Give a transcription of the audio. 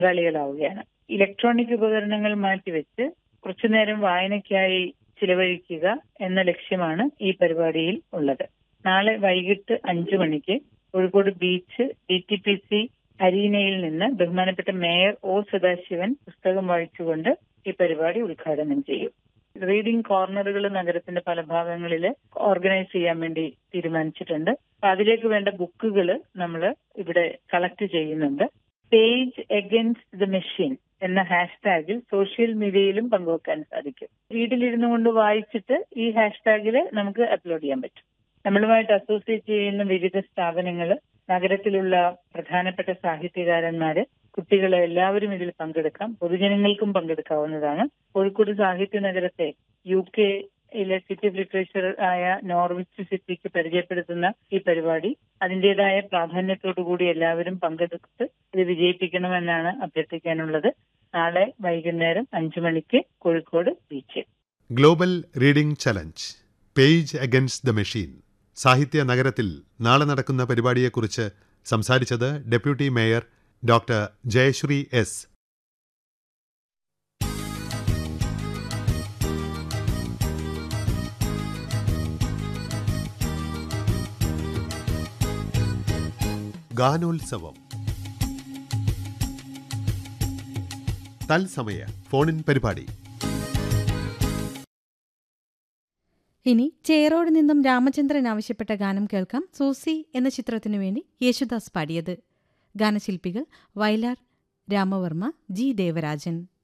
പങ്കാളികളാവുകയാണ് electronic ഉപകരണങ്ങൾ മാറ്റിവെച്ച് കുറച്ചുനേരം വായനയ്ക്കായി ചിലവഴിക്കുക എന്ന ലക്ഷ്യമാണ് ഈ പരിപാടിയിൽ ഉള്ളത് നാളെ വൈകിട്ട് അഞ്ചു മണിക്ക് Kozhikode beach D T P C അരീനയിൽ നിന്ന് ബഹുമാനപ്പെട്ട മേയർ ഒ സദാശിവൻ പുസ്തകം വായിച്ചുകൊണ്ട് ഈ പരിപാടി ഉദ്ഘാടനം ചെയ്യും റീഡിംഗ് കോർണറുകൾ നഗരത്തിന്റെ പല ഭാഗങ്ങളിൽ ഓർഗനൈസ് ചെയ്യാൻ വേണ്ടി തീരുമാനിച്ചിട്ടുണ്ട് അപ്പൊ അതിലേക്ക് വേണ്ട ബുക്കുകൾ നമ്മൾ ഇവിടെ കളക്ട് ചെയ്യുന്നുണ്ട് പേജ് എഗൻസ്റ്റ് ദ മെഷീൻ എന്ന ഹാഷ്ടാഗിൽ സോഷ്യൽ മീഡിയയിലും പങ്കുവെക്കാൻ സാധിക്കും വീട്ടിലിരുന്നു കൊണ്ട് വായിച്ചിട്ട് ഈ ഹാഷ്ടാഗിൽ നമുക്ക് അപ്ലോഡ് ചെയ്യാൻ പറ്റും നമ്മളുമായിട്ട് അസോസിയേറ്റ് ചെയ്യുന്ന വിവിധ സ്ഥാപനങ്ങൾ നഗരത്തിലുള്ള പ്രധാനപ്പെട്ട സാഹിത്യകാരന്മാര് കുട്ടികളെ എല്ലാവരും ഇതിൽ പങ്കെടുക്കാം പൊതുജനങ്ങൾക്കും പങ്കെടുക്കാവുന്നതാണ് കോഴിക്കോട് സാഹിത്യ നഗരത്തെ യു കെയിലെ സിറ്റി ഓഫ് ലിറ്ററേച്ചർ ആയ നോർവിച്ച് സിറ്റിക്ക് പരിചയപ്പെടുത്തുന്ന ഈ പരിപാടി അതിന്റേതായ പ്രാധാന്യത്തോടു കൂടി എല്ലാവരും പങ്കെടുത്ത് ഇത് വിജയിപ്പിക്കണമെന്നാണ് അഭ്യർത്ഥിക്കാനുള്ളത് നാളെ വൈകുന്നേരം അഞ്ചു മണിക്ക് Kozhikode beach global reading challenge page against the machine സാഹിത്യ നഗരത്തിൽ നാളെ നടക്കുന്ന പരിപാടിയെക്കുറിച്ച് സംസാരിച്ചത് deputy mayor doctor Jayasree S ഗാനോത്സവം തത്സമയ ഫോണിൻ പരിപാടി ഇനി ചേറോട് നിന്നും രാമചന്ദ്രൻ ആവശ്യപ്പെട്ട ഗാനം കേൾക്കാം സൂസി എന്ന ചിത്രത്തിനു വേണ്ടി യേശുദാസ് പാടിയത് ഗാനശില്പികൾ വയലാർ രാമവർമ്മ ജി ദേവരാജൻ